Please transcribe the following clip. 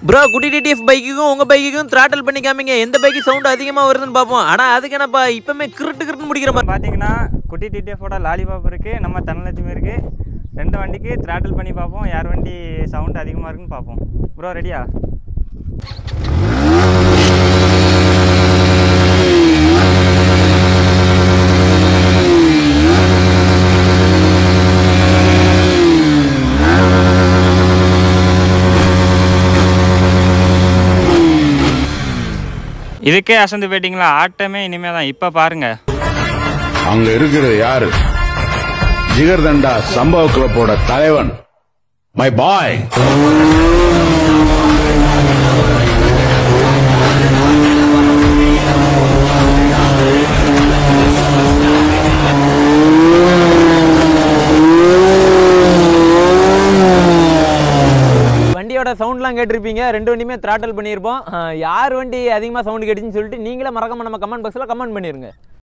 bro குட்டி TTF பைக்குக்கும் உங்க பைக்குக்கும் throttle பண்ணி காமிங்க எந்த பைக்கு சவுண்ட் அதிகமா வருதுன்னு பார்ப்போம் ஆனா அதுக்கு என்னப்பா இப்பவுமே கிருட்டு கிருட்டு முடிக்கிற மாதிரி பார்த்தீங்கன்னா குட்டி டிடிஎஃபோட லாலிபாப் இருக்குது நம்ம தனலட்சுமி இருக்குது ரெண்டு வண்டிக்கு த்ராட்டில் பண்ணி பார்ப்போம் யார் வண்டி சவுண்ட் அதிகமாக இருக்குன்னு பார்ப்போம் ப்ரோ ரெடியா இதுக்கே அசந்து போயிட்டீங்களா ஆட்டமே இனிமே தான் இப்போ பாருங்க அங்க இருக்கிறது யாரு ஜிகர்தண்டா சம்பவ கிளப்போட தலைவன் மை பாய் வண்டியோட சவுண்ட்லாம் கேட்டிருப்பீங்க ரெண்டு வண்டியுமே த்ராட்டல் பண்ணியிருப்போம் அஹ் யார் வண்டி அதிகமாக சவுண்ட் கேட்டுச்சுன்னு சொல்லிட்டு நீங்களே மறக்காம நம்ம கமெண்ட் பாக்ஸில் கமெண்ட் பண்ணிருங்க